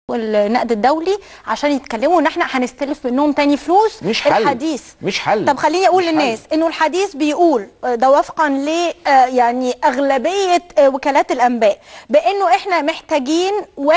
النقد الدولي عشان يتكلموا ان احنا هنستلف منهم تاني فلوس مش حل الحديث مش حل طب خليني اقول مش للناس حل. انه الحديث بيقول آه، ده وفقا ل آه، يعني اغلبيه آه، وكالات الانباء بانه احنا محتاجين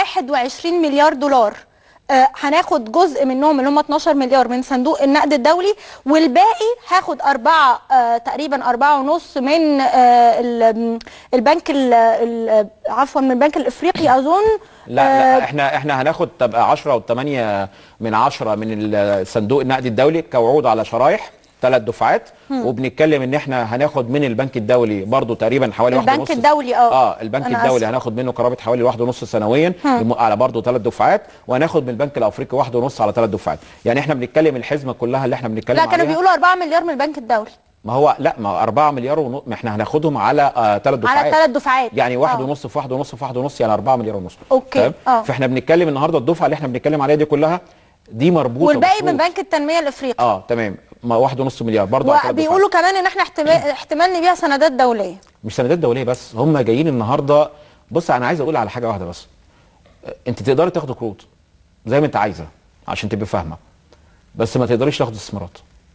21 مليار دولار آه، هناخد جزء منهم اللي هم 12 مليار من صندوق النقد الدولي والباقي هاخد أربعة آه، تقريبا أربعة ونص من آه، ال- البنك ال- ال- عفوا من البنك الافريقي اظن لا آه، لا احنا احنا هناخد تبقى 10 و 8 من 10 من الصندوق النقدي الدولي كوعود على شرايح ثلاث دفعات وبنتكلم ان احنا هناخد من البنك الدولي برضو تقريبا حوالي واحد البنك ونص الدولي، اه. اه البنك أنا الدولي آسفة. هناخد منه قرابه حوالي واحد ونص سنويا الم- على برضو ثلاث دفعات وهناخد من البنك الافريقي واحد ونص على ثلاث دفعات يعني احنا بنتكلم الحزمه كلها اللي احنا بنتكلم لا كانوا عليها بيقولوا 4 مليار من البنك الدولي ما هو لا ما هو 4 مليار ونص ما احنا هناخدهم على آه ثلاث دفعات على ثلاث دفعات يعني واحد آه. ونص في واحد ونص في واحد ونص يعني 4 مليار ونص أوكي. تمام؟ آه. فاحنا بنتكلم النهارده الدفعه اللي احنا بنتكلم عليها دي كلها دي مربوطه والباقي من بشروط. بنك التنميه الافريقي اه تمام ما واحد ونص مليار برضه على ثلاث وبيقولوا كمان ان احنا احتمال احتمال نبيع سندات دوليه مش سندات دوليه بس هم جايين النهارده بص انا عايز اقول على حاجه واحده بس آه، انت تقدري تاخدي قروض زي ما انت عايزه عشان تبقي فاهمه بس ما تقدريش تاخدي استثمارات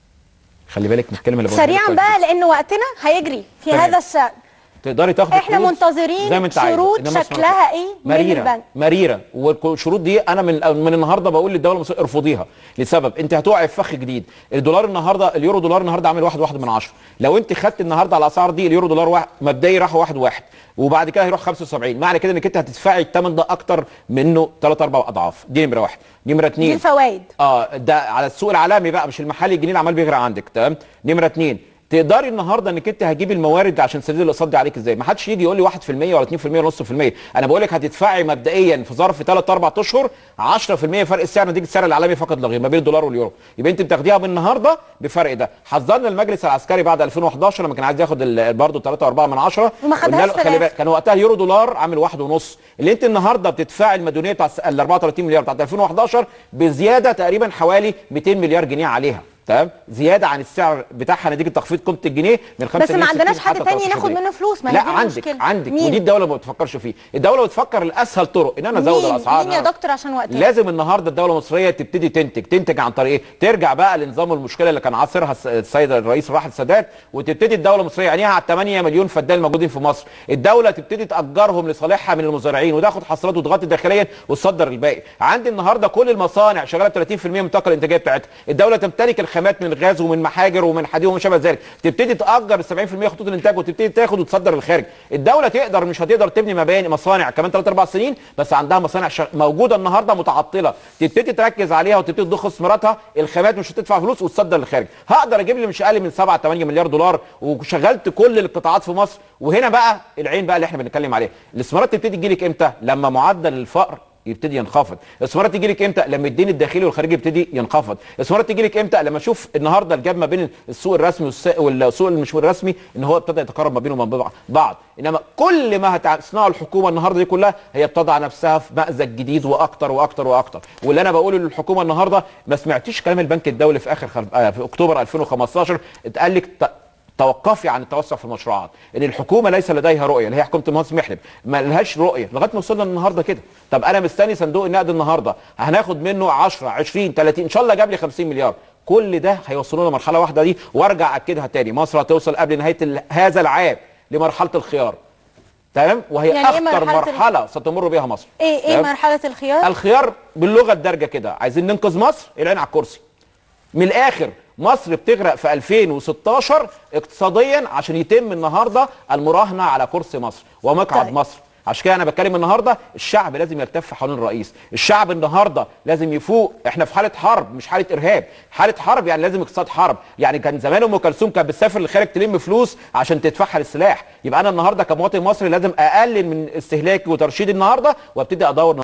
خلي بالك من الكلمه اللي بقولها لك سريعا كويس بقى جدا. لان وقتنا هيجري في تمام. هذا الشان تقدري تاخدي احنا قروض منتظرين زي ما انت عايزة. شروط إنما شكلها اسمها- ايه من مريرة البنك مريرة والشروط دي انا من من النهارده بقول للدوله المصريه ارفضيها لسبب انت هتقعي في فخ جديد الدولار النهارده اليورو دولار النهارده عامل واحد واحد من عشرة لو انت خدت النهارده على الاسعار دي اليورو دولار واحد مبدئي راح واحد واحد وبعد كده هيروح 75 معنى كده انك انت هتدفعي الثمن ده اكتر منه ثلاث اربع اضعاف دي نمره واحد نمره دي اثنين الفوائد اه ده على السوق العالمي بقى مش المحلي الجنيه اللي عمال بيغرق عندك تمام نمره اتنين تقدري النهارده انك انت هتجيبي الموارد عشان تسددي الاقساط دي عليك ازاي؟ ما حدش يجي يقول لي 1% ولا 2% ولا نص في المية، انا بقول لك هتدفعي مبدئيا في ظرف 3 4 اشهر 10% فرق السعر نتيجه السعر العالمي فقط لا غير ما بين الدولار واليورو، يبقى انت بتاخديها من النهارده بفرق ده، حذرنا المجلس العسكري بعد 2011 لما كان عايز ياخد ال- برضه 3 و4 من 10 وما خدهاش قلنا له في خلي الآخر. بالك كان وقتها اليورو دولار عامل واحد ونص اللي انت النهارده بتدفعي المديونيه بتاع الس- ال 34 مليار بتاعت 2011 بزياده تقريبا حوالي 200 مليار جنيه عليها تمام زياده عن السعر بتاعها نتيجه تخفيض قيمه الجنيه من 5 بس ما عندناش حد تاني ناخد منه فلوس، ما هي لا دي عندك المشكلة. عندك مين؟ ودي الدوله ما بتفكرش فيه الدوله بتفكر الاسهل طرق ان انا ازود مين الاسعار مين يا دكتور عشان وقتنا لازم النهارده الدوله المصريه تبتدي تنتج تنتج عن طريق ايه ترجع بقى لنظام المشكله اللي كان عاصرها الس- السيد الرئيس راحل السادات وتبتدي الدوله المصريه عينيها على 8 مليون فدان موجودين في مصر الدوله تبتدي تاجرهم لصالحها من المزارعين وتاخد حصلات وتغطي داخليا وتصدر الباقي عندي النهارده كل المصانع شغاله ب 30% من الطاقه الانتاجيه بتاعتها الدوله تمتلك الخامات من غاز ومن محاجر ومن حديد وما شابه ذلك تبتدي تاجر ال 70% خطوط الانتاج وتبتدي تاخد وتصدر للخارج الدوله تقدر مش هتقدر تبني مباني مصانع كمان 3 4 سنين بس عندها مصانع شغ... موجوده النهارده متعطله تبتدي تركز عليها وتبتدي تضخ استثماراتها الخامات مش هتدفع فلوس وتصدر للخارج هقدر اجيب لي مش اقل من 7 8 مليار دولار وشغلت كل القطاعات في مصر وهنا بقى العين بقى اللي احنا بنتكلم عليه الاستثمارات تبتدي تجي لك امتى لما معدل الفقر يبتدي ينخفض الاستثمارات تيجي لك امتى لما الدين الداخلي والخارجي يبتدي ينخفض الاستثمارات تيجي لك امتى لما اشوف النهارده الجاب ما بين السوق الرسمي والس- والسوق اللي مش الرسمي ان هو ابتدى يتقارب ما بينهم وما بين بعض انما كل ما هتصنعه الحكومه النهارده دي كلها هي بتضع نفسها في مأزق جديد واكتر واكتر واكتر واللي انا بقوله للحكومه النهارده ما سمعتيش كلام البنك الدولي في اخر خل... آه في اكتوبر 2015 اتقال لك ت... توقفي عن التوسع في المشروعات ان الحكومه ليس لديها رؤيه اللي هي حكومه المهندس محلب ما لهاش رؤيه لغايه ما وصلنا النهارده كده طب انا مستني صندوق النقد النهارده هناخد منه 10 20 30 ان شاء الله جاب لي 50 مليار كل ده هيوصلونا مرحله واحده دي وارجع اكدها تاني مصر هتوصل قبل نهايه ال- هذا العام لمرحله الخيار تمام وهي يعني إيه اخطر مرحلة ال- مرحله ستمر بها مصر ايه ايه تمام؟ مرحله الخيار الخيار باللغه الدارجه كده عايزين ننقذ مصر العين على الكرسي من الاخر مصر بتغرق في 2016 اقتصاديا عشان يتم النهارده المراهنه على كرسي مصر ومقعد طيب. مصر عشان كده انا بتكلم النهارده الشعب لازم يلتف حوالين الرئيس الشعب النهارده لازم يفوق احنا في حاله حرب مش حاله ارهاب حاله حرب يعني لازم اقتصاد حرب يعني كان زمان ام كلثوم كانت بتسافر للخارج تلم فلوس عشان تدفعها للسلاح يبقى انا النهارده كمواطن مصري لازم اقلل من استهلاكي وترشيدي النهارده وابتدي ادور